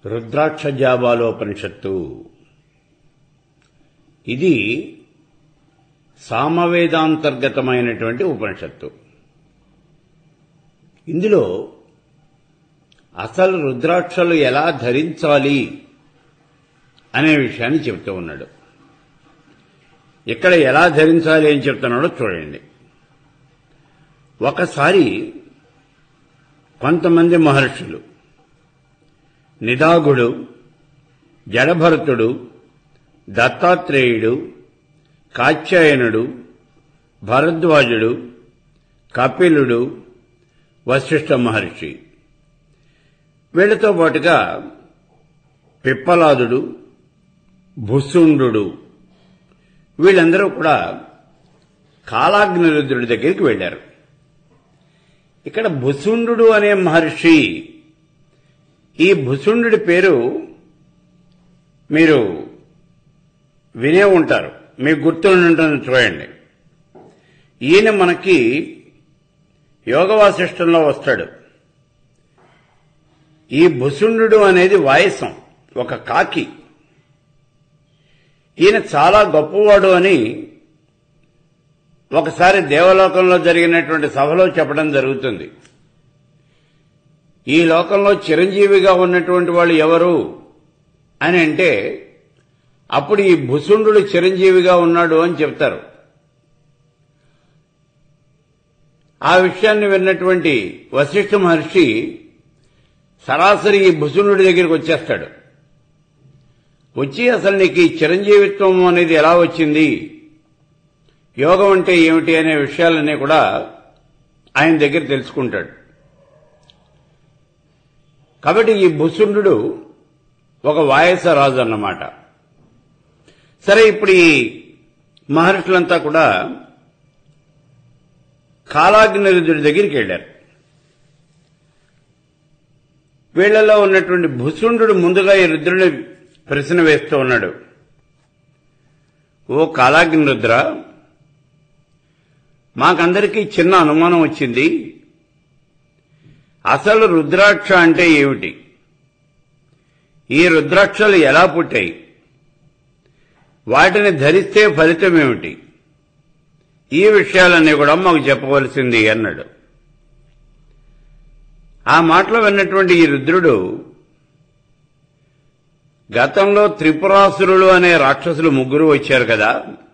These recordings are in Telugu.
రుద్రాక్ష జాబాలోపనిషత్తు ఇది సామవేదాంతర్గతమైనటువంటి ఉపనిషత్తు ఇందులో అసలు రుద్రాక్షలు ఎలా ధరించాలి అనే విషయాన్ని చెబుతూ ఉన్నాడు ఇక్కడ ఎలా ధరించాలి అని చెప్తున్నాడో చూడండి ఒకసారి కొంతమంది మహర్షులు నిదాగుడు జడభరతుడు దత్తాత్రేయుడు కాత్యాయనుడు భరద్వాజుడు కపిలుడు వశిష్ఠ మహర్షి వీళ్లతో పాటుగా పిప్పలాదుడు భుసుండు వీళ్ళందరూ కూడా కాలాగ్నిరుద్రుడి దగ్గరికి వెళ్లారు ఇక్కడ భుసుండు అనే మహర్షి ఈ భుసుండు పేరు మీరు వినే ఉంటారు మీకు గుర్తుంటుంది చూడండి ఈయన మనకి యోగవాసిష్టంలో వస్తాడు ఈ భుసుండు అనేది వాయసం ఒక కాకి ఈయన చాలా గొప్పవాడు అని ఒకసారి దేవలోకంలో జరిగినటువంటి సభలో చెప్పడం జరుగుతుంది ఈ లోకంలో చిరంజీవిగా ఉన్నటువంటి వాళ్ళు ఎవరు అని అంటే అప్పుడు ఈ భుసుండు చిరంజీవిగా ఉన్నాడు అని చెప్తారు ఆ విషయాన్ని విన్నటువంటి వశిష్ఠ మహర్షి సరాసరి ఈ భుసుండు దగ్గరికి వచ్చేస్తాడు వచ్చి అసలు నీకు ఈ చిరంజీవిత్వం అనేది ఎలా వచ్చింది యోగం అంటే ఏమిటి అనే విషయాలన్నీ కూడా ఆయన దగ్గర తెలుసుకుంటాడు కాబట్టి ఈ భుసుండు ఒక వాయస రాజు అన్నమాట సరే ఇప్పుడు ఈ మహర్షులంతా కూడా కాలాగ్నిరుద్రుడి దగ్గరికి వెళ్ళారు వీళ్లలో ఉన్నటువంటి భుసుండు ముందుగా ఈ రుద్రుని ప్రశ్న వేస్తూ ఉన్నాడు ఓ కాలాగ్నిరుద్ర మాకందరికీ చిన్న అనుమానం వచ్చింది అసలు రుద్రాక్ష అంటే ఏమిటి ఈ రుద్రాక్షలు ఎలా పుట్టాయి వాటిని ధరిస్తే ఫలితం ఏమిటి ఈ విషయాలన్నీ కూడా మాకు చెప్పవలసింది అన్నాడు ఆ మాటలు విన్నటువంటి ఈ రుద్రుడు గతంలో త్రిపురాసురులు అనే రాక్షసులు ముగ్గురు వచ్చారు కదా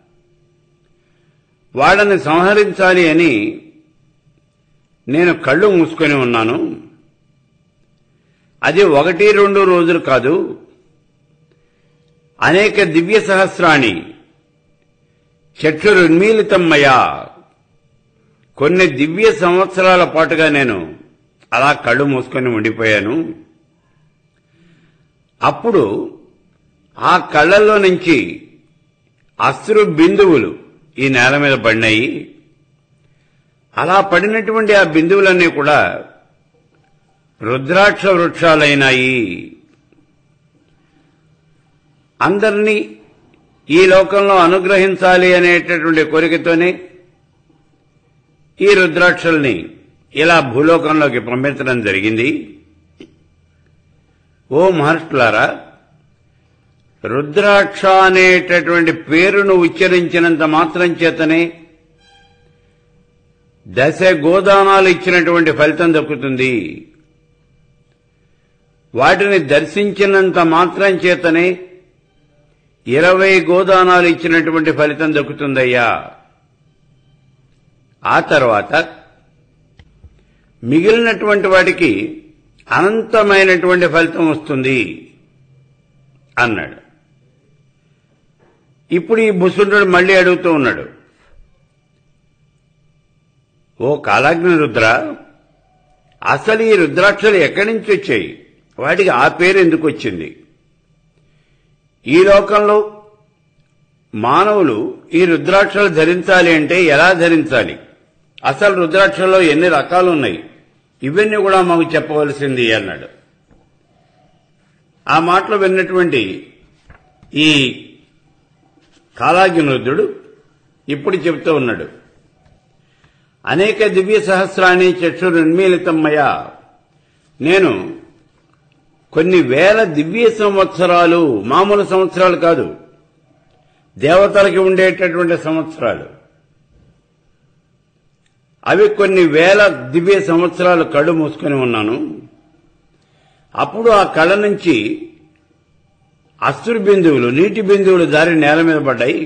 వాళ్ళని సంహరించాలి అని నేను కళ్ళు మూసుకొని ఉన్నాను అది ఒకటి రెండు రోజులు కాదు అనేక దివ్య సహస్రాణి చక్షురున్మీలితమ్మయ్యా కొన్ని దివ్య సంవత్సరాల పాటుగా నేను అలా కళ్ళు మూసుకొని ఉండిపోయాను అప్పుడు ఆ కళ్ళల్లో నుంచి అశ్రు బిందువులు ఈ నేల మీద పడినాయి అలా పడినటువంటి ఆ బిందువులన్నీ కూడా రుద్రాక్ష వృక్షాలైనాయి అందరినీ ఈ లోకంలో అనుగ్రహించాలి అనేటటువంటి కోరికతోనే ఈ రుద్రాక్షల్ని ఇలా భూలోకంలోకి పంపించడం జరిగింది ఓ మహర్షులారా రుద్రాక్ష అనేటటువంటి పేరును ఉచ్చరించినంత మాత్రం చేతనే దశ గోదానాలు ఇచ్చినటువంటి ఫలితం దక్కుతుంది వాటిని దర్శించినంత మాత్రం చేతనే ఇరవై గోదానాలు ఇచ్చినటువంటి ఫలితం దక్కుతుందయ్యా ఆ తర్వాత మిగిలినటువంటి వాటికి అనంతమైనటువంటి ఫలితం వస్తుంది అన్నాడు ఇప్పుడు ఈ భుసుండు మళ్ళీ అడుగుతూ ఉన్నాడు ఓ కాలాగ్ని రుద్ర అసలు ఈ రుద్రాక్షలు ఎక్కడి నుంచి వచ్చాయి వాటికి ఆ పేరు ఎందుకు వచ్చింది ఈ లోకంలో మానవులు ఈ రుద్రాక్షలు ధరించాలి అంటే ఎలా ధరించాలి అసలు రుద్రాక్షల్లో ఎన్ని రకాలు ఉన్నాయి ఇవన్నీ కూడా మాకు చెప్పవలసింది అన్నాడు ఆ మాటలు విన్నటువంటి ఈ కాలాగ్నిరుద్రుడు ఇప్పుడు చెప్తూ ఉన్నాడు అనేక దివ్య సహస్రాన్ని చక్షురున్మీలితమ్మయ నేను కొన్ని వేల దివ్య సంవత్సరాలు మామూలు సంవత్సరాలు కాదు దేవతలకి ఉండేటటువంటి సంవత్సరాలు అవి కొన్ని వేల దివ్య సంవత్సరాలు కళ్ళు మూసుకొని ఉన్నాను అప్పుడు ఆ కళ్ళ నుంచి అస్తురు బిందువులు నీటి బిందువులు దారి నేల మీద పడ్డాయి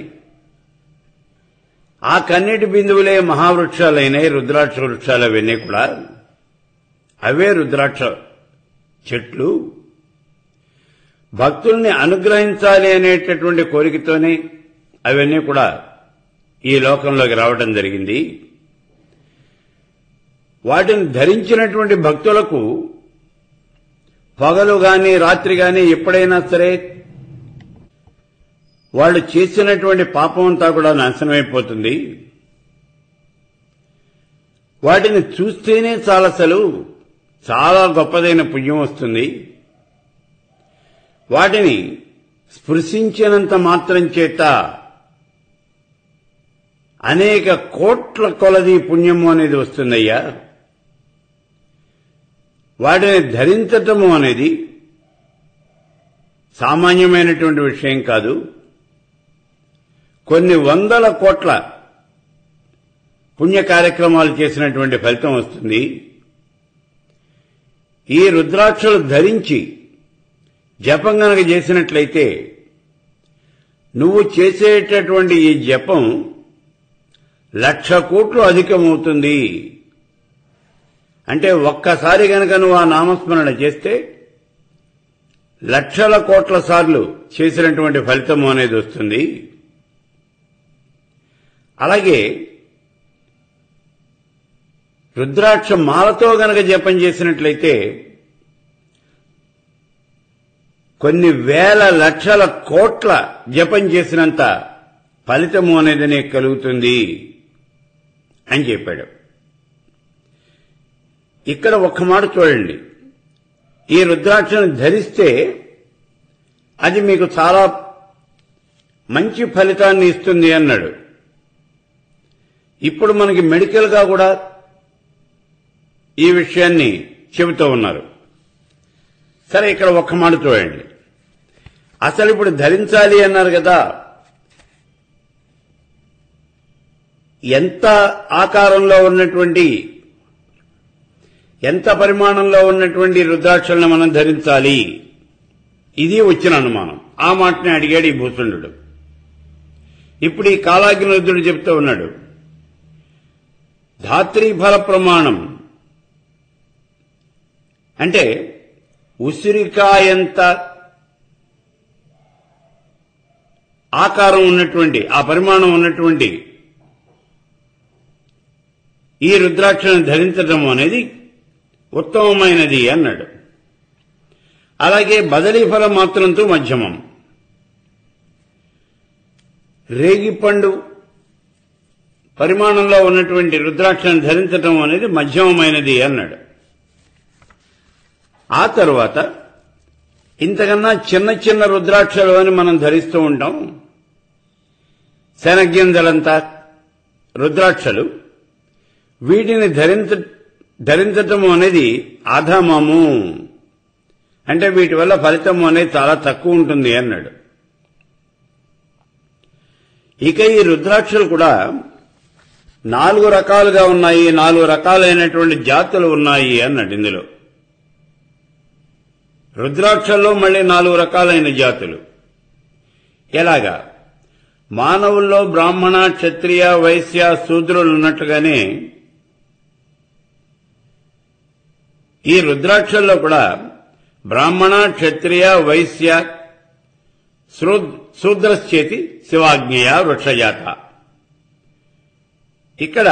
ఆ కన్నీటి బిందువులే మహావృక్షాలైనాయి రుద్రాక్ష వృక్షాలు అవన్నీ కూడా అవే రుద్రాక్ష చెట్లు భక్తుల్ని అనుగ్రహించాలి అనేటటువంటి కోరికతోనే అవన్నీ కూడా ఈ లోకంలోకి రావడం జరిగింది వాటిని ధరించినటువంటి భక్తులకు పగలు గాని రాత్రి గాని ఎప్పుడైనా సరే వాళ్ళు చేసినటువంటి పాపం అంతా కూడా నాశనమైపోతుంది వాటిని చూస్తేనే చాలా అసలు చాలా గొప్పదైన పుణ్యం వస్తుంది వాటిని స్పృశించినంత మాత్రం చేత అనేక కోట్ల కొలది పుణ్యము అనేది వస్తుందయ్యా వాటిని ధరించటము అనేది సామాన్యమైనటువంటి విషయం కాదు కొన్ని వందల కోట్ల పుణ్య కార్యక్రమాలు చేసినటువంటి ఫలితం వస్తుంది ఈ రుద్రాక్షలు ధరించి జపం గనక చేసినట్లయితే నువ్వు చేసేటటువంటి ఈ జపం లక్ష కోట్లు అధికమవుతుంది అంటే ఒక్కసారి గనక నువ్వు ఆ నామస్మరణ చేస్తే లక్షల కోట్ల సార్లు చేసినటువంటి ఫలితము అనేది వస్తుంది అలాగే రుద్రాక్ష మాలతో గనక జపం చేసినట్లయితే కొన్ని వేల లక్షల కోట్ల జపం చేసినంత ఫలితము అనేది నీకు కలుగుతుంది అని చెప్పాడు ఇక్కడ ఒక్క మాట చూడండి ఈ రుద్రాక్షను ధరిస్తే అది మీకు చాలా మంచి ఫలితాన్ని ఇస్తుంది అన్నాడు ఇప్పుడు మనకి మెడికల్గా కూడా ఈ విషయాన్ని చెబుతూ ఉన్నారు సరే ఇక్కడ ఒక్క మాట చూడండి అసలు ఇప్పుడు ధరించాలి అన్నారు కదా ఎంత ఆకారంలో ఉన్నటువంటి ఎంత పరిమాణంలో ఉన్నటువంటి రుద్రాక్షలను మనం ధరించాలి ఇది వచ్చిన అనుమానం ఆ మాటని అడిగాడు ఈ భూసుండు ఇప్పుడు ఈ కాలాగ్ని రుద్రుడు చెప్తూ ఉన్నాడు ధాత్రీ ఫల ప్రమాణం అంటే ఉసిరికాయంత ఆకారం ఉన్నటువంటి ఆ పరిమాణం ఉన్నటువంటి ఈ రుద్రాక్షను ధరించడం అనేది ఉత్తమమైనది అన్నాడు అలాగే బదలీ ఫలం మాత్రంతో మధ్యమం రేగిపండు పరిమాణంలో ఉన్నటువంటి రుద్రాక్షను ధరించడం అనేది మధ్యమమైనది అన్నాడు ఆ తరువాత ఇంతకన్నా చిన్న చిన్న రుద్రాక్షలు అని మనం ధరిస్తూ ఉంటాం శనగ్గింజలంతా రుద్రాక్షలు వీటిని ధరించ ధరించటం అనేది ఆధామము అంటే వీటి వల్ల ఫలితము అనేది చాలా తక్కువ ఉంటుంది అన్నాడు ఇక ఈ రుద్రాక్షలు కూడా నాలుగు రకాలుగా ఉన్నాయి నాలుగు రకాలైనటువంటి జాతులు ఉన్నాయి అన్నాడు ఇందులో రుద్రాక్షల్లో మళ్ళీ నాలుగు రకాలైన జాతులు ఎలాగా మానవుల్లో బ్రాహ్మణ క్షత్రియ వైశ్య శూద్రులు ఉన్నట్లుగానే ఈ రుద్రాక్షల్లో కూడా బ్రాహ్మణ క్షత్రియ వైశ్య శూద్రశ్చేతి శివాజ్ఞేయ వృక్షజాత ఇక్కడ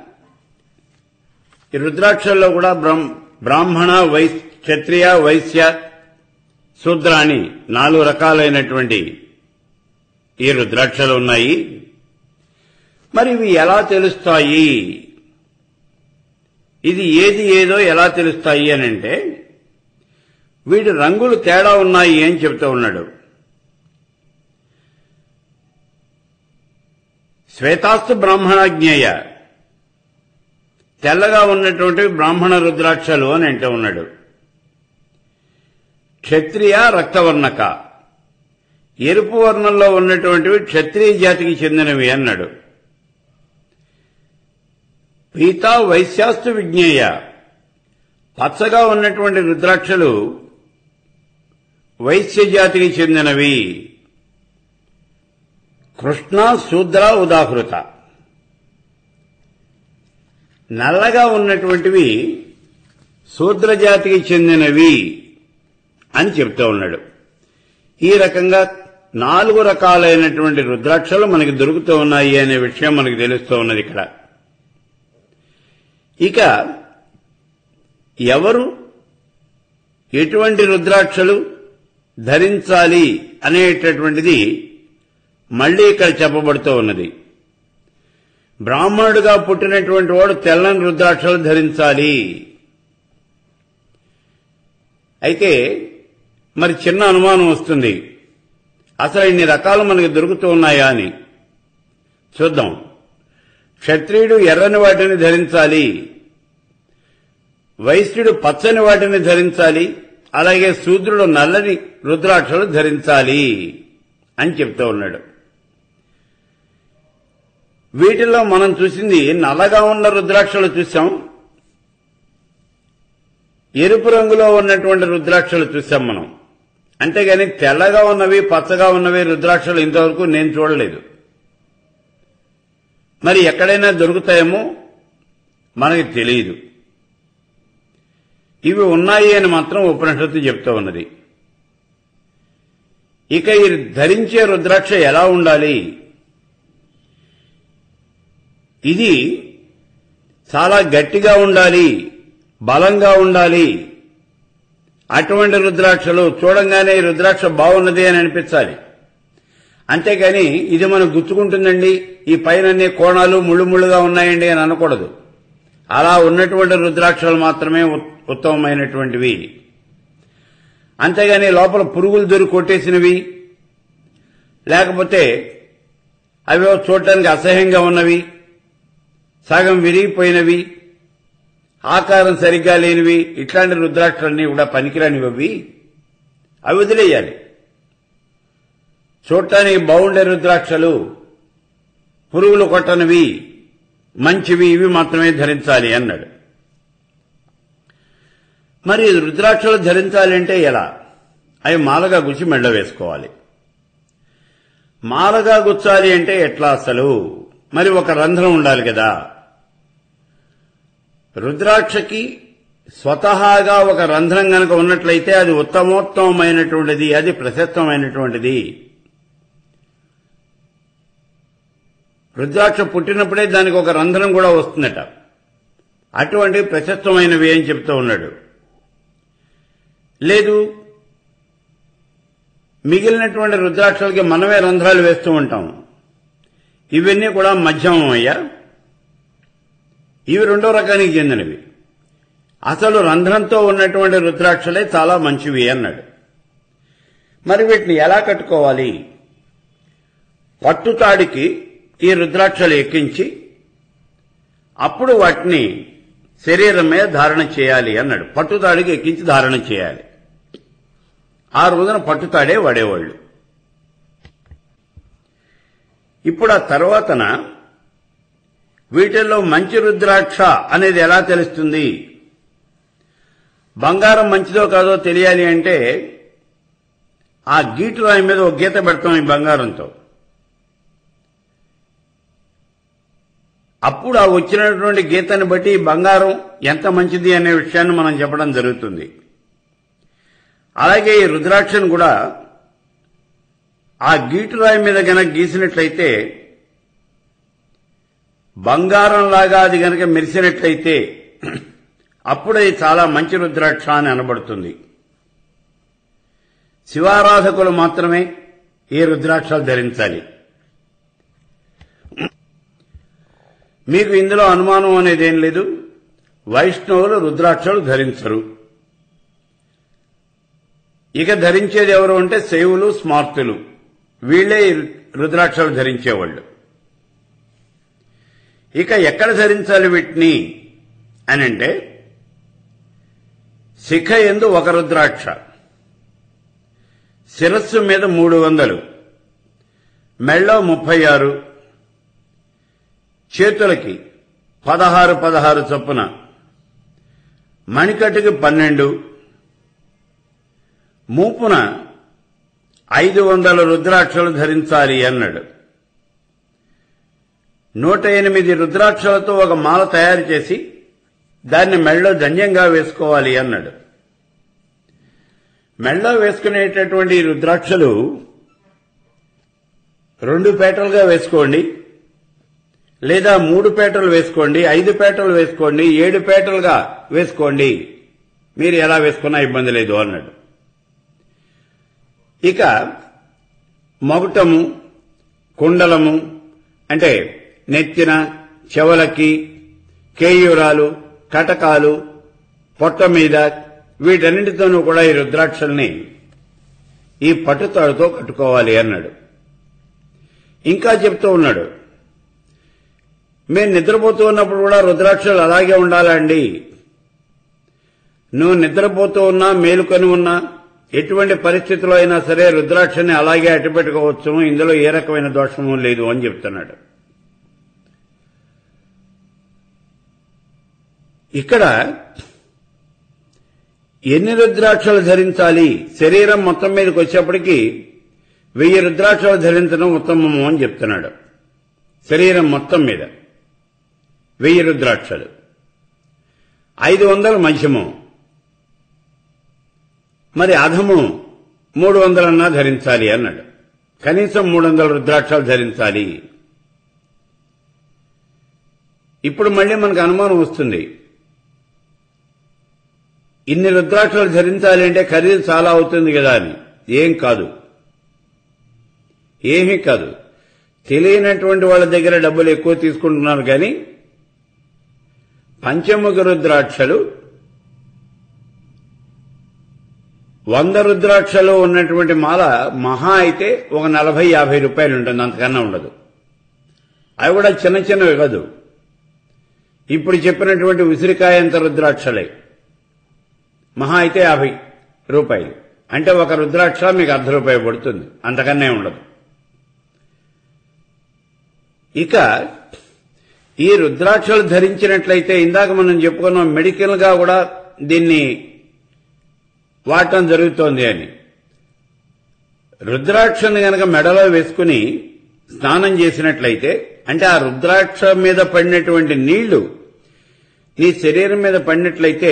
ఈ రుద్రాక్షల్లో కూడా బ్రాహ్మణ వైస్ క్షత్రియ వైశ్య శూద్ర అని నాలుగు రకాలైనటువంటి ఈ రుద్రాక్షలు ఉన్నాయి మరి ఇవి ఎలా తెలుస్తాయి ఇది ఏది ఏదో ఎలా తెలుస్తాయి అని అంటే వీటి రంగులు తేడా ఉన్నాయి అని చెబుతూ ఉన్నాడు శ్వేతాస్తు బ్రాహ్మణాజ్ఞేయ తెల్లగా ఉన్నటువంటి బ్రాహ్మణ రుద్రాక్షలు అని అంటూ ఉన్నాడు క్షత్రియ రక్తవర్ణక ఎరుపు వర్ణంలో ఉన్నటువంటివి క్షత్రియ జాతికి చెందినవి అన్నాడు పీతా వైశ్యాస్తు విజ్ఞేయ పచ్చగా ఉన్నటువంటి రుద్రాక్షలు వైశ్య జాతికి చెందినవి కృష్ణ శూద్ర ఉదాహృత నల్లగా ఉన్నటువంటివి శూద్ర జాతికి చెందినవి అని చెప్తూ ఉన్నాడు ఈ రకంగా నాలుగు రకాలైనటువంటి రుద్రాక్షలు మనకి దొరుకుతూ ఉన్నాయి అనే విషయం మనకు తెలుస్తూ ఉన్నది ఇక్కడ ఇక ఎవరు ఎటువంటి రుద్రాక్షలు ధరించాలి అనేటటువంటిది మళ్లీ ఇక్కడ చెప్పబడుతూ ఉన్నది బ్రాహ్మణుడుగా పుట్టినటువంటి వాడు తెల్లని రుద్రాక్షలు ధరించాలి అయితే మరి చిన్న అనుమానం వస్తుంది అసలు ఇన్ని రకాలు మనకి దొరుకుతూ ఉన్నాయా అని చూద్దాం క్షత్రియుడు ఎర్రని వాటిని ధరించాలి వైశ్యుడు పచ్చని వాటిని ధరించాలి అలాగే శూద్రుడు నల్లని రుద్రాక్షలు ధరించాలి అని చెప్తూ ఉన్నాడు వీటిలో మనం చూసింది నల్లగా ఉన్న రుద్రాక్షలు చూసాం ఎరుపు రంగులో ఉన్నటువంటి రుద్రాక్షలు చూసాం మనం అంతేగాని తెల్లగా ఉన్నవి పచ్చగా ఉన్నవి రుద్రాక్షలు ఇంతవరకు నేను చూడలేదు మరి ఎక్కడైనా దొరుకుతాయేమో మనకి తెలియదు ఇవి ఉన్నాయి అని మాత్రం ఉపనిషత్తు చెప్తూ ఉన్నది ఇక ఈ ధరించే రుద్రాక్ష ఎలా ఉండాలి ఇది చాలా గట్టిగా ఉండాలి బలంగా ఉండాలి అటువంటి రుద్రాక్షలు చూడంగానే ఈ రుద్రాక్ష బాగున్నది అని అనిపించాలి అంతేగాని ఇది మనం గుచ్చుకుంటుందండి ఈ పైన కోణాలు ముళ్ళు ముళ్ళుగా ఉన్నాయండి అని అనకూడదు అలా ఉన్నటువంటి రుద్రాక్షలు మాత్రమే ఉత్- ఉత్తమమైనటువంటివి అంతేగాని లోపల పురుగులు దొరికి కొట్టేసినవి లేకపోతే అవి చూడటానికి అసహ్యంగా ఉన్నవి సగం విరిగిపోయినవి ఆకారం సరిగ్గా లేనివి ఇట్లాంటి రుద్రాక్షలన్నీ కూడా పనికిరానివి అవి అవి వదిలేయాలి చూడటానికి బాగుండే రుద్రాక్షలు పురుగులు కొట్టనివి మంచివి ఇవి మాత్రమే ధరించాలి అన్నాడు మరి రుద్రాక్షలు ధరించాలి అంటే ఎలా అవి మాలగా గుచ్చి మెళ్ళ వేసుకోవాలి మాలగా గుచ్చాలి అంటే ఎట్లా అసలు మరి ఒక రంధ్రం ఉండాలి కదా రుద్రాక్షకి స్వతహాగా ఒక రంధ్రం గనక ఉన్నట్లయితే అది ఉత్తమోత్తమైనటువంటిది అది ప్రశస్తమైనటువంటిది రుద్రాక్ష పుట్టినప్పుడే దానికి ఒక రంధ్రం కూడా వస్తుందట అటువంటి ప్రశస్తమైనవి అని చెప్తూ ఉన్నాడు లేదు మిగిలినటువంటి రుద్రాక్షలకి మనమే రంధ్రాలు వేస్తూ ఉంటాం ఇవన్నీ కూడా మధ్యమం అయ్యా ఇవి రెండో రకానికి చెందినవి అసలు రంధ్రంతో ఉన్నటువంటి రుద్రాక్షలే చాలా మంచివి అన్నాడు మరి వీటిని ఎలా కట్టుకోవాలి పట్టుతాడికి ఈ రుద్రాక్షలు ఎక్కించి అప్పుడు వాటిని శరీరం మీద ధారణ చేయాలి అన్నాడు పట్టుతాడికి ఎక్కించి ధారణ చేయాలి ఆ రోజున పట్టుతాడే వాడేవాళ్ళు ఇప్పుడు ఆ తర్వాతన వీటిల్లో మంచి రుద్రాక్ష అనేది ఎలా తెలుస్తుంది బంగారం మంచిదో కాదో తెలియాలి అంటే ఆ గీటు రాయి మీద ఒక గీత పెడతాం ఈ బంగారంతో అప్పుడు ఆ వచ్చినటువంటి గీతని బట్టి ఈ బంగారం ఎంత మంచిది అనే విషయాన్ని మనం చెప్పడం జరుగుతుంది అలాగే ఈ రుద్రాక్షను కూడా ఆ గీటు రాయి మీద గనక గీసినట్లయితే బంగారంలాగా అది గనక మెరిసినట్లయితే అప్పుడు అది చాలా మంచి రుద్రాక్ష అని అనబడుతుంది శివారాధకులు మాత్రమే ఈ రుద్రాక్షలు ధరించాలి మీకు ఇందులో అనుమానం అనేది ఏం లేదు వైష్ణవులు రుద్రాక్షలు ధరించరు ఇక ధరించేది ఎవరు అంటే శైవులు స్మార్తులు వీళ్లే ఈ రుద్రాక్షలు ధరించేవాళ్ళు ఇక ఎక్కడ ధరించాలి వీటిని అని అంటే శిఖ ఎందు ఒక రుద్రాక్ష శిరస్సు మీద మూడు వందలు మెళ్ళో ముప్పై ఆరు చేతులకి పదహారు పదహారు చొప్పున మణికట్టుకి పన్నెండు మూపున ఐదు వందల రుద్రాక్షలు ధరించాలి అన్నాడు నూట ఎనిమిది రుద్రాక్షలతో ఒక మాల తయారు చేసి దాన్ని మెళ్ళో దండ్యంగా వేసుకోవాలి అన్నాడు మెళ్ళో వేసుకునేటటువంటి ఈ రుద్రాక్షలు రెండు పేటలుగా వేసుకోండి లేదా మూడు పేటలు వేసుకోండి ఐదు పేటలు వేసుకోండి ఏడు పేటలుగా వేసుకోండి మీరు ఎలా వేసుకున్నా ఇబ్బంది లేదు అన్నాడు ఇక మొగటము కుండలము అంటే నెత్తిన చెవలకి కేయూరాలు కటకాలు పొట్ట మీద వీటన్నిటితోనూ కూడా ఈ రుద్రాక్షల్ని ఈ పట్టుతాడుతో కట్టుకోవాలి అన్నాడు ఇంకా చెప్తూ ఉన్నాడు మేము నిద్రపోతూ ఉన్నప్పుడు కూడా రుద్రాక్షలు అలాగే ఉండాలండి నువ్వు నిద్రపోతూ ఉన్నా మేలుకొని ఉన్నా ఎటువంటి పరిస్థితిలో అయినా సరే రుద్రాక్షని అలాగే అట్టుపెట్టుకోవచ్చు ఇందులో ఏ రకమైన దోషము లేదు అని చెప్తున్నాడు ఇక్కడ ఎన్ని రుద్రాక్షలు ధరించాలి శరీరం మొత్తం మీదకి వచ్చేప్పటికి వెయ్యి రుద్రాక్షలు ధరించడం ఉత్తమము అని చెప్తున్నాడు శరీరం మొత్తం మీద వెయ్యి రుద్రాక్షలు ఐదు వందలు మధ్యము మరి అధము మూడు వందలన్నా ధరించాలి అన్నాడు కనీసం మూడు వందల రుద్రాక్షలు ధరించాలి ఇప్పుడు మళ్ళీ మనకు అనుమానం వస్తుంది ఇన్ని రుద్రాక్షలు ధరించాలి అంటే ఖరీదు చాలా అవుతుంది కదా అని ఏం కాదు ఏమీ కాదు తెలియనటువంటి వాళ్ళ దగ్గర డబ్బులు ఎక్కువ తీసుకుంటున్నారు కానీ పంచముఖ రుద్రాక్షలు వంద రుద్రాక్షలు ఉన్నటువంటి మాల మహా అయితే ఒక నలభై యాభై రూపాయలు ఉంటుంది అంతకన్నా ఉండదు అవి కూడా చిన్న చిన్నవి కాదు ఇప్పుడు చెప్పినటువంటి ఉసిరికాయంత రుద్రాక్షలే మహా అయితే యాభై రూపాయలు అంటే ఒక రుద్రాక్ష మీకు అర్ధ రూపాయి పడుతుంది అంతకన్నా ఉండదు ఇక ఈ రుద్రాక్షలు ధరించినట్లయితే ఇందాక మనం చెప్పుకున్నాం మెడికల్ గా కూడా దీన్ని వాడటం జరుగుతోంది అని రుద్రాక్షని గనక మెడలో వేసుకుని స్నానం చేసినట్లయితే అంటే ఆ రుద్రాక్ష మీద పడినటువంటి నీళ్లు నీ శరీరం మీద పడినట్లయితే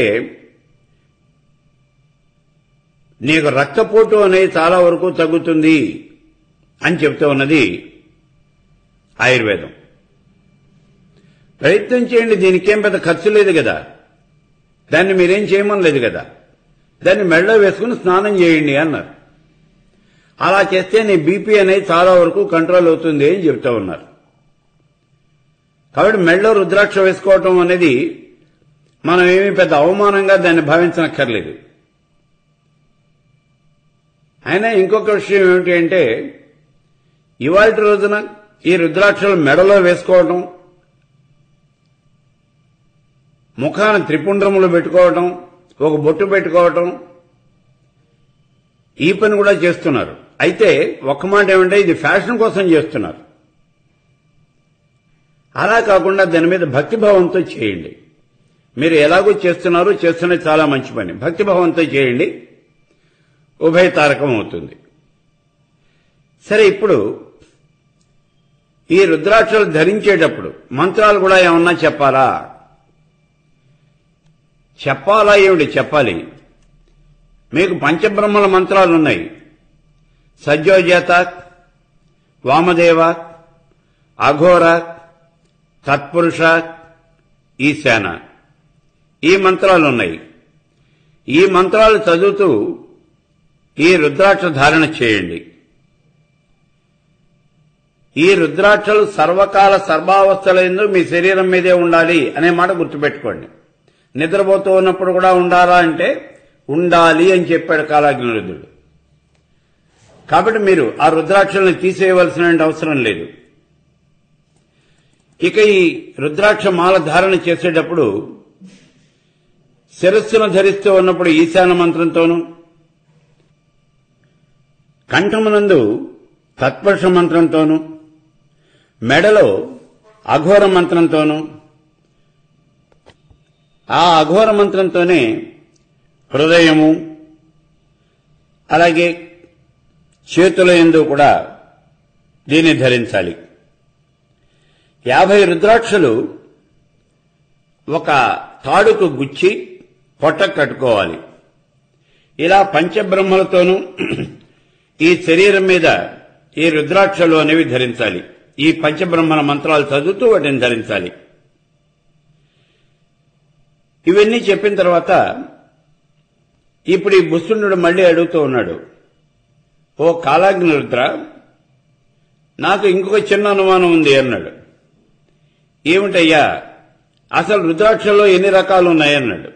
నీకు రక్తపోటు అనేది చాలా వరకు తగ్గుతుంది అని చెప్తూ ఉన్నది ఆయుర్వేదం ప్రయత్నం చేయండి దీనికేం పెద్ద ఖర్చు లేదు కదా దాన్ని మీరేం చేయమని లేదు కదా దాన్ని మెడలో వేసుకుని స్నానం చేయండి అన్నారు అలా చేస్తే నీ బీపీ అనేది చాలా వరకు కంట్రోల్ అవుతుంది అని చెప్తా ఉన్నారు కాబట్టి మెడలో రుద్రాక్ష వేసుకోవటం అనేది మనం ఏమీ పెద్ద అవమానంగా దాన్ని భావించనక్కర్లేదు అయినా ఇంకొక విషయం ఏమిటి అంటే ఇవాళ రోజున ఈ రుద్రాక్షలు మెడలో వేసుకోవటం ముఖాన త్రిపుండ్రములు పెట్టుకోవటం ఒక బొట్టు పెట్టుకోవటం ఈ పని కూడా చేస్తున్నారు అయితే ఒక్క మాట ఏమంటే ఇది ఫ్యాషన్ కోసం చేస్తున్నారు అలా కాకుండా దాని మీద భక్తిభావంతో చేయండి మీరు ఎలాగో చేస్తున్నారు చేస్తున్నది చాలా మంచి పని భక్తిభావంతో చేయండి ఉభయ తారకం అవుతుంది సరే ఇప్పుడు ఈ రుద్రాక్షలు ధరించేటప్పుడు మంత్రాలు కూడా ఏమన్నా చెప్పాలా చెప్పాలా ఏమిటి చెప్పాలి మీకు పంచబ్రహ్మల మంత్రాలు ఉన్నాయి సజ్జోజేత వామదేవ అఘోర తత్పురుష ఈశాన ఈ మంత్రాలు ఉన్నాయి ఈ మంత్రాలు చదువుతూ ఈ రుద్రాక్ష ధారణ చేయండి ఈ రుద్రాక్షలు సర్వకాల సర్వావస్థలందు మీ శరీరం మీదే ఉండాలి అనే మాట గుర్తుపెట్టుకోండి నిద్రపోతూ ఉన్నప్పుడు కూడా ఉండాలా అంటే ఉండాలి అని చెప్పాడు కాలాగ్నిరుద్ధుడు కాబట్టి మీరు ఆ రుద్రాక్షల్ని తీసేయవలసిన అవసరం లేదు ఇక ఈ రుద్రాక్ష మాల ధారణ చేసేటప్పుడు శిరస్సును ధరిస్తూ ఉన్నప్పుడు ఈశాన మంత్రంతోనూ కంఠమునందు తత్పురుష మంత్రంతోనూ మెడలో అఘోర మంత్రంతోనూ ఆ అఘోర మంత్రంతోనే హృదయము అలాగే చేతుల ఎందు కూడా దీన్ని ధరించాలి యాభై రుద్రాక్షలు ఒక తాడుకు గుచ్చి పొట్ట కట్టుకోవాలి ఇలా పంచబ్రహ్మలతోనూ ఈ శరీరం మీద ఈ రుద్రాక్షలు అనేవి ధరించాలి ఈ పంచబ్రహ్మల మంత్రాలు చదువుతూ వాటిని ధరించాలి ఇవన్నీ చెప్పిన తర్వాత ఇప్పుడు ఈ బుస్సుండు మళ్ళీ అడుగుతూ ఉన్నాడు ఓ కాలాగ్ని రుద్ర నాకు ఇంకొక చిన్న అనుమానం ఉంది అన్నాడు ఏమిటయ్యా అసలు రుద్రాక్షలో ఎన్ని రకాలు ఉన్నాయన్నాడు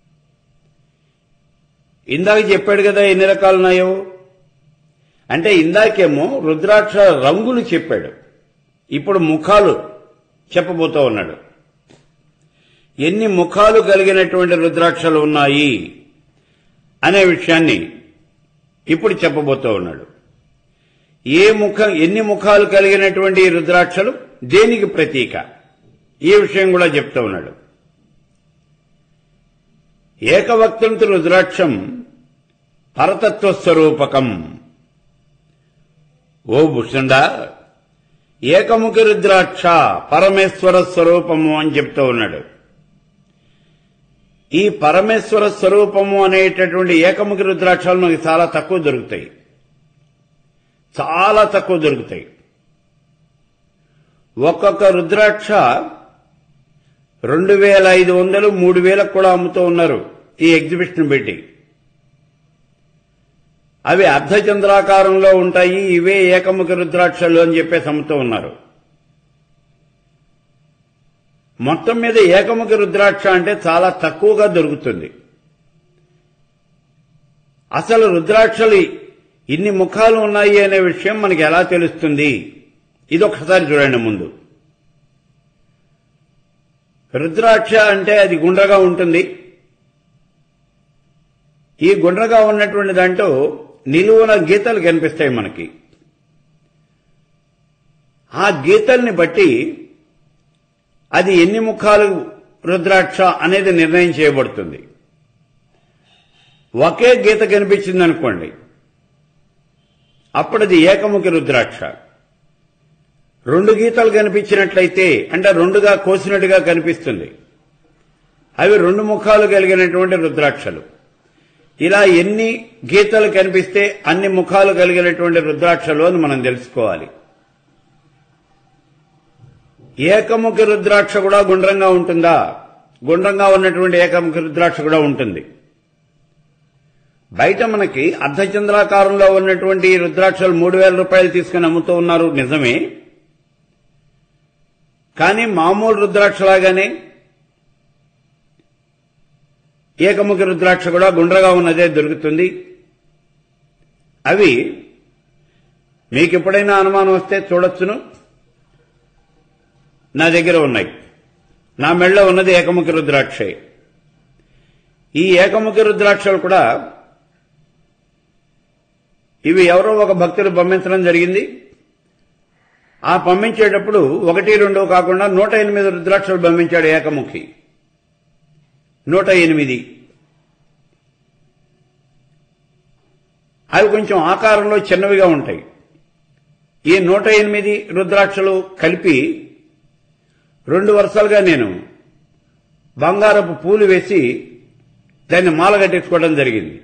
ఇందాక చెప్పాడు కదా ఎన్ని రకాలు ఉన్నాయో అంటే ఇందాకేమో రుద్రాక్ష రంగులు చెప్పాడు ఇప్పుడు ముఖాలు చెప్పబోతూ ఉన్నాడు ఎన్ని ముఖాలు కలిగినటువంటి రుద్రాక్షలు ఉన్నాయి అనే విషయాన్ని ఇప్పుడు చెప్పబోతూ ఉన్నాడు ఏ ముఖం ఎన్ని ముఖాలు కలిగినటువంటి ఈ రుద్రాక్షలు దేనికి ప్రతీక ఈ విషయం కూడా చెప్తూ ఉన్నాడు ఏకవక్తంతు రుద్రాక్షం పరతత్వ స్వరూపకం ఓ భుషుండా ఏకముఖి రుద్రాక్ష పరమేశ్వర స్వరూపము అని చెప్తూ ఉన్నాడు ఈ పరమేశ్వర స్వరూపము అనేటటువంటి ఏకముఖి రుద్రాక్షలు మనకి చాలా తక్కువ దొరుకుతాయి చాలా తక్కువ దొరుకుతాయి ఒక్కొక్క రుద్రాక్ష రెండు వేల ఐదు వందలు మూడు వేలకు కూడా అమ్ముతూ ఉన్నారు ఈ ఎగ్జిబిషన్ పెట్టి అవి అర్ధచంద్రాకారంలో ఉంటాయి ఇవే ఏకముఖ రుద్రాక్షలు అని చెప్పేసి అమ్ముతూ ఉన్నారు మొత్తం మీద ఏకముఖ రుద్రాక్ష అంటే చాలా తక్కువగా దొరుకుతుంది అసలు రుద్రాక్షలు ఇన్ని ముఖాలు ఉన్నాయి అనే విషయం మనకి ఎలా తెలుస్తుంది ఇది ఒకసారి చూడండి ముందు రుద్రాక్ష అంటే అది గుండ్రగా ఉంటుంది ఈ గుండ్రగా ఉన్నటువంటి దాంట్లో నిలువున గీతలు కనిపిస్తాయి మనకి ఆ గీతల్ని బట్టి అది ఎన్ని ముఖాలు రుద్రాక్ష అనేది నిర్ణయం చేయబడుతుంది ఒకే గీత కనిపించింది అనుకోండి అప్పుడు అది ఏకముఖి రుద్రాక్ష రెండు గీతలు కనిపించినట్లయితే అంటే రెండుగా కోసినట్టుగా కనిపిస్తుంది అవి రెండు ముఖాలు కలిగినటువంటి రుద్రాక్షలు ఇలా ఎన్ని గీతలు కనిపిస్తే అన్ని ముఖాలు కలిగినటువంటి రుద్రాక్షలు అని మనం తెలుసుకోవాలి ఏకముఖి రుద్రాక్ష కూడా గుండ్రంగా ఉంటుందా గుండ్రంగా ఉన్నటువంటి ఏకముఖి రుద్రాక్ష కూడా ఉంటుంది బయట మనకి అర్ధచంద్రాకారంలో ఉన్నటువంటి ఈ రుద్రాక్షలు మూడు వేల రూపాయలు తీసుకుని అమ్ముతూ ఉన్నారు నిజమే కానీ మామూలు రుద్రాక్షలాగానే ఏకముఖ రుద్రాక్ష కూడా గుండ్రగా ఉన్నదే దొరుకుతుంది అవి మీకు ఎప్పుడైనా అనుమానం వస్తే చూడొచ్చును నా దగ్గర ఉన్నాయి నా మెళ్ళ ఉన్నది ఏకముఖి రుద్రాక్షే ఈ ఏకముఖి రుద్రాక్షలు కూడా ఇవి ఎవరో ఒక భక్తులు పంపించడం జరిగింది ఆ పంపించేటప్పుడు ఒకటి రెండు కాకుండా నూట ఎనిమిది రుద్రాక్షలు పంపించాడు ఏకముఖి నూట ఎనిమిది అవి కొంచెం ఆకారంలో చిన్నవిగా ఉంటాయి ఈ నూట ఎనిమిది రుద్రాక్షలు కలిపి రెండు వరుసలుగా నేను బంగారపు పూలు వేసి దాన్ని మాల కట్టించుకోవడం జరిగింది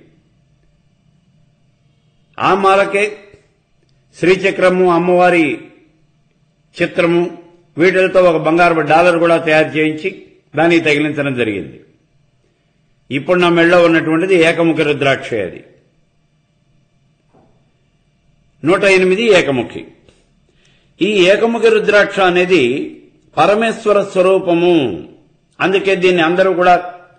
ఆ మాలకే శ్రీచక్రము అమ్మవారి చిత్రము వీటితో ఒక బంగారపు డాలర్ కూడా తయారు చేయించి దానికి తగిలించడం జరిగింది ఇప్పుడు నా మెళ్ళలో ఉన్నటువంటిది ఏకముఖి రుద్రాక్ష అది నూట ఎనిమిది ఏకముఖి ఈ ఏకముఖి రుద్రాక్ష అనేది పరమేశ్వర స్వరూపము అందుకే దీన్ని అందరూ కూడా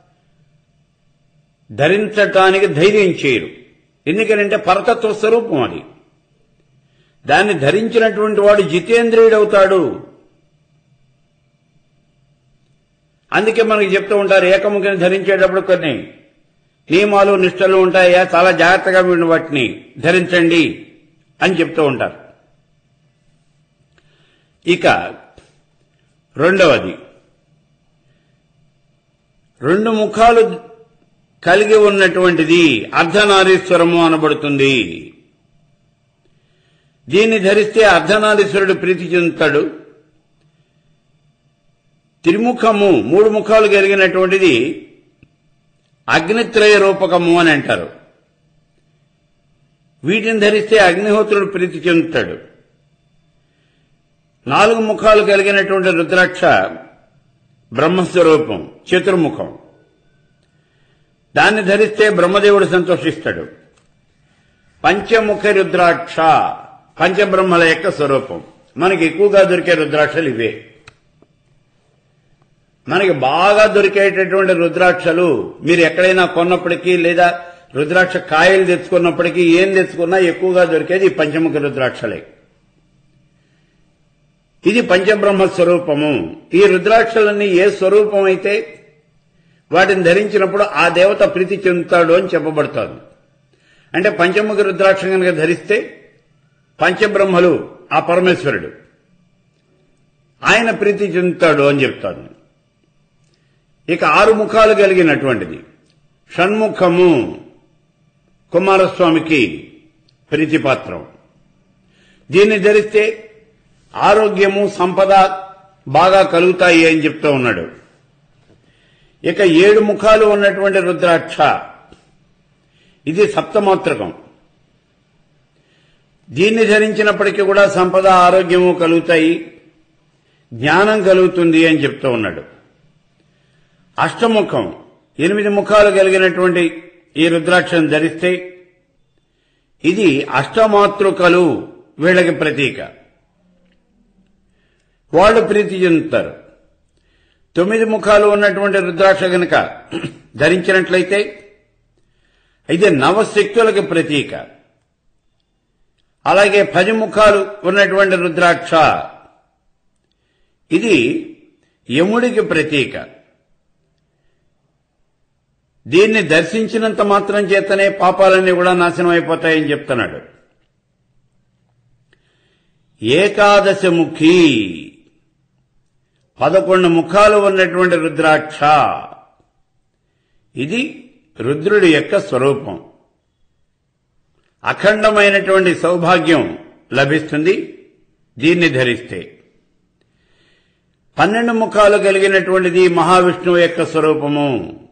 ధరించటానికి ధైర్యం చేయరు ఎందుకనంటే పరతత్వ స్వరూపం అది దాన్ని ధరించినటువంటి వాడు జితేంద్రియుడవుతాడు అందుకే మనకి చెప్తూ ఉంటారు ఏకముఖిని ధరించేటప్పుడు కొన్ని నియమాలు నిష్టలు ఉంటాయా చాలా జాగ్రత్తగా మీరు వాటిని ధరించండి అని చెప్తూ ఉంటారు ఇక రెండవది రెండు ముఖాలు కలిగి ఉన్నటువంటిది అర్ధనారీశ్వరము అనబడుతుంది దీన్ని ధరిస్తే అర్ధనారీశ్వరుడు ప్రీతి చెందుతాడు త్రిముఖము మూడు ముఖాలు కలిగినటువంటిది అగ్నిత్రయ రూపకము అని అంటారు వీటిని ధరిస్తే అగ్నిహోత్రుడు ప్రీతి చెందుతాడు నాలుగు ముఖాలు కలిగినటువంటి రుద్రాక్ష బ్రహ్మస్వరూపం చతుర్ముఖం దాన్ని ధరిస్తే బ్రహ్మదేవుడు సంతోషిస్తాడు పంచముఖ రుద్రాక్ష పంచబ్రహ్మల యొక్క స్వరూపం మనకి ఎక్కువగా దొరికే రుద్రాక్షలు ఇవే మనకి బాగా దొరికేటటువంటి రుద్రాక్షలు మీరు ఎక్కడైనా కొన్నప్పటికీ లేదా రుద్రాక్ష కాయలు తెచ్చుకున్నప్పటికీ ఏం తెచ్చుకున్నా ఎక్కువగా దొరికేది ఈ పంచముఖ రుద్రాక్షలే ఇది పంచబ్రహ్మ స్వరూపము ఈ రుద్రాక్షలన్నీ ఏ స్వరూపం అయితే వాటిని ధరించినప్పుడు ఆ దేవత ప్రీతి చెందుతాడు అని చెప్పబడుతోంది అంటే పంచముఖ రుద్రాక్ష కనుక ధరిస్తే పంచబ్రహ్మలు ఆ పరమేశ్వరుడు ఆయన ప్రీతి చెందుతాడు అని చెప్తాను ఇక ఆరు ముఖాలు కలిగినటువంటిది షణ్ముఖము కుమారస్వామికి ప్రీతిపాత్రం దీన్ని ధరిస్తే ఆరోగ్యము సంపద బాగా కలుగుతాయి అని చెప్తూ ఉన్నాడు ఇక ఏడు ముఖాలు ఉన్నటువంటి రుద్రాక్ష ఇది సప్తమాత్రకం దీన్ని ధరించినప్పటికీ కూడా సంపద ఆరోగ్యము కలుగుతాయి జ్ఞానం కలుగుతుంది అని చెప్తూ ఉన్నాడు అష్టముఖం ఎనిమిది ముఖాలు కలిగినటువంటి ఈ రుద్రాక్షను ధరిస్తే ఇది అష్టమాతృకలు వీళ్ళకి ప్రతీక వాళ్ళు ప్రీతి చెందుతారు తొమ్మిది ముఖాలు ఉన్నటువంటి రుద్రాక్ష గనక ధరించినట్లయితే ఇది నవశక్తులకు ప్రతీక అలాగే పది ముఖాలు ఉన్నటువంటి రుద్రాక్ష ఇది యముడికి ప్రతీక దీన్ని దర్శించినంత మాత్రం చేతనే పాపాలన్నీ కూడా నాశనం అయిపోతాయని చెప్తున్నాడు ఏకాదశముఖి పదకొండు ముఖాలు ఉన్నటువంటి రుద్రాక్ష ఇది రుద్రుడి యొక్క స్వరూపం అఖండమైనటువంటి సౌభాగ్యం లభిస్తుంది దీన్ని ధరిస్తే పన్నెండు ముఖాలు కలిగినటువంటిది మహావిష్ణువు యొక్క స్వరూపము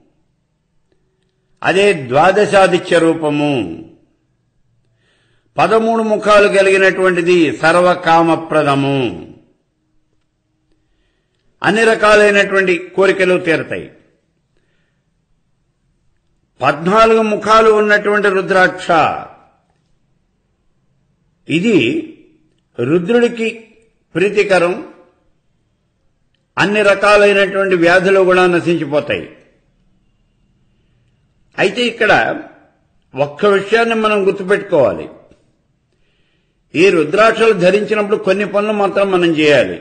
అదే ద్వాదశాదిత్య రూపము పదమూడు ముఖాలు కలిగినటువంటిది సర్వకామప్రదము అన్ని రకాలైనటువంటి కోరికలు తీరతాయి పద్నాలుగు ముఖాలు ఉన్నటువంటి రుద్రాక్ష ఇది రుద్రుడికి ప్రీతికరం అన్ని రకాలైనటువంటి వ్యాధులు కూడా నశించిపోతాయి అయితే ఇక్కడ ఒక్క విషయాన్ని మనం గుర్తుపెట్టుకోవాలి ఈ రుద్రాక్షలు ధరించినప్పుడు కొన్ని పనులు మాత్రం మనం చేయాలి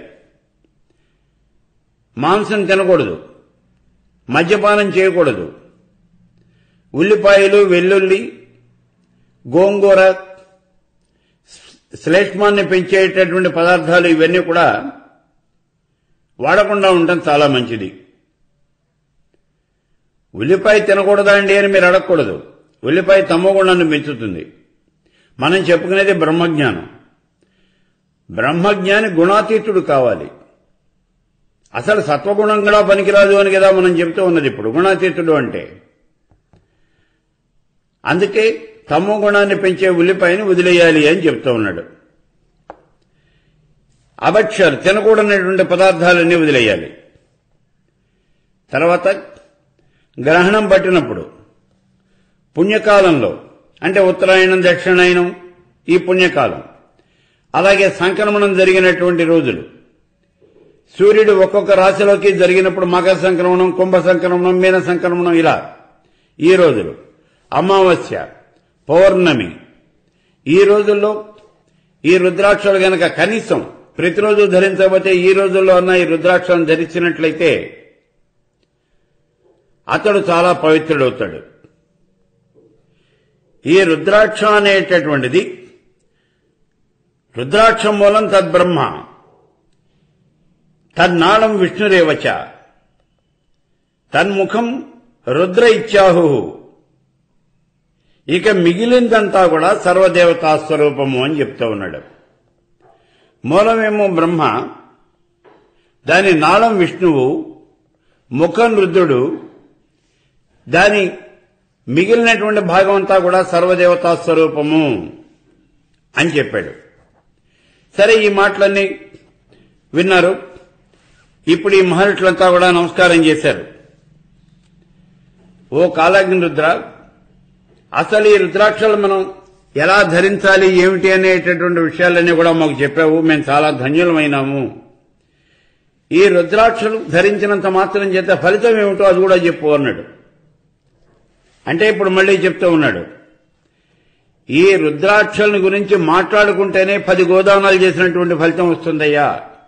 మాంసం తినకూడదు మద్యపానం చేయకూడదు ఉల్లిపాయలు వెల్లుల్లి గోంగూర శ్లేష్మాన్ని పెంచేటటువంటి పదార్థాలు ఇవన్నీ కూడా వాడకుండా ఉండటం చాలా మంచిది ఉల్లిపాయ తినకూడదా అండి అని మీరు అడగకూడదు ఉల్లిపాయ తమ్మగుణాన్ని పెంచుతుంది మనం చెప్పుకునేది బ్రహ్మజ్ఞానం బ్రహ్మజ్ఞాని గుణాతీతుడు కావాలి అసలు సత్వగుణం కూడా పనికిరాదు అని కదా మనం చెప్తూ ఉన్నది ఇప్పుడు గుణాతీతుడు అంటే అందుకే తమో గుణాన్ని పెంచే ఉల్లిపాయని వదిలేయాలి అని చెప్తూ ఉన్నాడు అభక్షర్ తినకూడనటువంటి పదార్థాలన్నీ వదిలేయాలి తర్వాత గ్రహణం పట్టినప్పుడు పుణ్యకాలంలో అంటే ఉత్తరాయణం దక్షిణాయనం ఈ పుణ్యకాలం అలాగే సంక్రమణం జరిగినటువంటి రోజులు సూర్యుడు ఒక్కొక్క రాశిలోకి జరిగినప్పుడు మకర సంక్రమణం కుంభ సంక్రమణం మీన సంక్రమణం ఇలా ఈ రోజులు అమావాస్య పౌర్ణమి ఈ రోజుల్లో ఈ రుద్రాక్షలు గనక కనీసం ప్రతిరోజు ధరించకపోతే ఈ రోజుల్లో ఉన్న ఈ రుద్రాక్షలను ధరించినట్లయితే అతడు చాలా పవిత్రుడవుతాడు ఈ రుద్రాక్ష అనేటటువంటిది రుద్రాక్షం మూలం తద్బ్రహ్మ తన్నాళం విష్ణురేవచ తన్ముఖం రుద్ర ఇచ్చాహు ఇక మిగిలిందంతా కూడా సర్వదేవతా స్వరూపము అని చెప్తూ ఉన్నాడు మూలమేమో బ్రహ్మ దాని నాళం విష్ణువు ముఖం రుద్రుడు దాని మిగిలినటువంటి భాగం అంతా కూడా సర్వదేవతా స్వరూపము అని చెప్పాడు సరే ఈ మాటలన్నీ విన్నారు ఇప్పుడు ఈ మహర్షులంతా కూడా నమస్కారం చేశారు ఓ కాలాగ్ని రుద్ర అసలు ఈ రుద్రాక్షలు మనం ఎలా ధరించాలి ఏమిటి అనేటటువంటి విషయాలన్నీ కూడా మాకు చెప్పావు మేము చాలా ధన్యులమైనాము ఈ రుద్రాక్షలు ధరించినంత మాత్రం చేత ఫలితం ఏమిటో అది కూడా చెప్పు అన్నాడు అంటే ఇప్పుడు మళ్ళీ చెప్తూ ఉన్నాడు ఈ రుద్రాక్షలను గురించి మాట్లాడుకుంటేనే పది గోదానాలు చేసినటువంటి ఫలితం వస్తుందయ్యా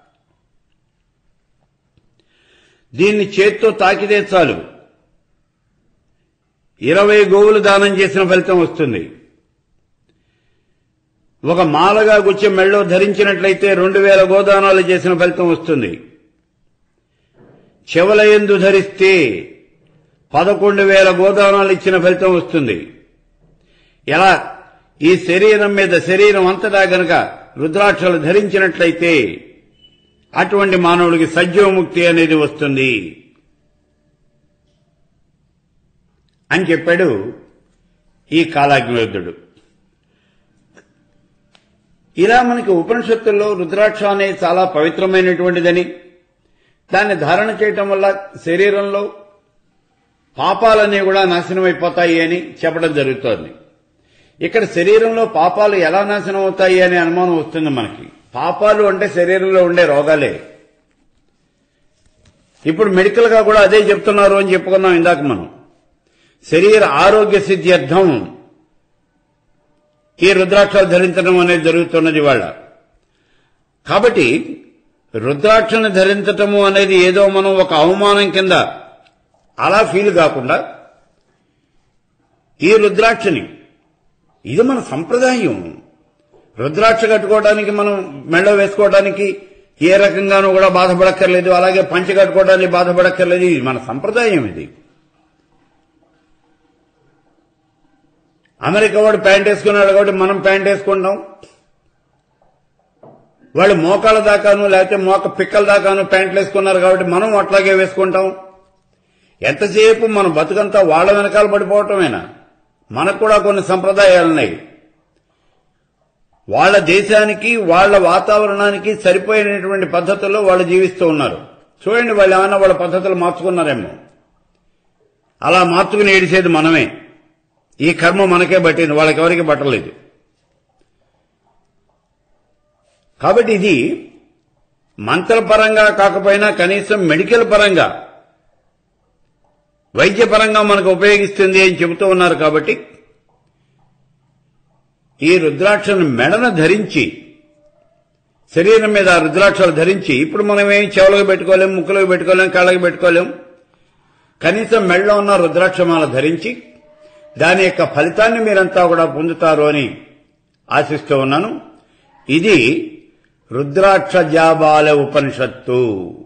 దీన్ని చేత్తో తాకితే చాలు ఇరవై గోవులు దానం చేసిన ఫలితం వస్తుంది ఒక మాలగా గుచ్చి మెళ్ళో ధరించినట్లయితే రెండు వేల గోదానాలు చేసిన ఫలితం వస్తుంది చెవల ఎందు ధరిస్తే పదకొండు వేల గోదానాలు ఇచ్చిన ఫలితం వస్తుంది ఎలా ఈ శరీరం మీద శరీరం అంతటా గనక రుద్రాక్షలు ధరించినట్లయితే అటువంటి మానవుడికి సజీవముక్తి అనేది వస్తుంది అని చెప్పాడు ఈ కాలాగ్నిరుద్ధుడు ఇలా మనకి ఉపనిషత్తుల్లో రుద్రాక్ష అనేది చాలా పవిత్రమైనటువంటిదని దాన్ని ధారణ చేయటం వల్ల శరీరంలో పాపాలన్నీ కూడా నాశనం అయిపోతాయి అని చెప్పడం జరుగుతోంది ఇక్కడ శరీరంలో పాపాలు ఎలా నాశనం అవుతాయి అనే అనుమానం వస్తుంది మనకి పాపాలు అంటే శరీరంలో ఉండే రోగాలే ఇప్పుడు మెడికల్ గా కూడా అదే చెప్తున్నారు అని చెప్పుకున్నాం ఇందాక మనం శరీర ఆరోగ్య సిద్ధ్యర్థం ఈ రుద్రాక్షలు ధరించడం అనేది జరుగుతున్నది వాళ్ళ కాబట్టి రుద్రాక్షను ధరించటము అనేది ఏదో మనం ఒక అవమానం కింద అలా ఫీల్ కాకుండా ఈ రుద్రాక్షని ఇది మన సంప్రదాయం రుద్రాక్ష కట్టుకోవడానికి మనం మెళ్ళ వేసుకోవడానికి ఏ రకంగానూ కూడా బాధపడక్కర్లేదు అలాగే పంచ కట్టుకోవడానికి బాధపడక్కర్లేదు ఇది మన సంప్రదాయం ఇది అమెరికా వాడు ప్యాంట్ వేసుకున్నాడు కాబట్టి మనం ప్యాంట్ వేసుకుంటాం వాళ్ళు మోకాళ్ళ దాకాను లేకపోతే మోక పిక్కల దాకాను ప్యాంట్లు వేసుకున్నారు కాబట్టి మనం అట్లాగే వేసుకుంటాం ఎంతసేపు మన బతుకంతా వాళ్ళ వెనకాల పడిపోవటమేనా మనకు కూడా కొన్ని సంప్రదాయాలున్నాయి వాళ్ళ దేశానికి వాళ్ళ వాతావరణానికి సరిపోయినటువంటి పద్ధతుల్లో వాళ్ళు జీవిస్తూ ఉన్నారు చూడండి వాళ్ళు ఏమైనా వాళ్ళ పద్ధతులు మార్చుకున్నారేమో అలా మార్చుకుని ఏడిసేది మనమే ఈ కర్మ మనకే పట్టింది వాళ్ళకెవరికి పట్టలేదు కాబట్టి ఇది మంత్రపరంగా కాకపోయినా కనీసం మెడికల్ పరంగా వైద్యపరంగా మనకు ఉపయోగిస్తుంది అని చెబుతూ ఉన్నారు కాబట్టి ఈ రుద్రాక్షను మెడన ధరించి శరీరం మీద ఆ రుద్రాక్షలు ధరించి ఇప్పుడు మనం ఏం చెవులకు పెట్టుకోలేం ముక్కులకు పెట్టుకోలేం కళ్ళకి పెట్టుకోలేం కనీసం మెడలో ఉన్న రుద్రాక్షమాల ధరించి దాని యొక్క ఫలితాన్ని మీరంతా కూడా పొందుతారు అని ఆశిస్తూ ఉన్నాను ఇది రుద్రాక్ష జాబాల ఉపనిషత్తు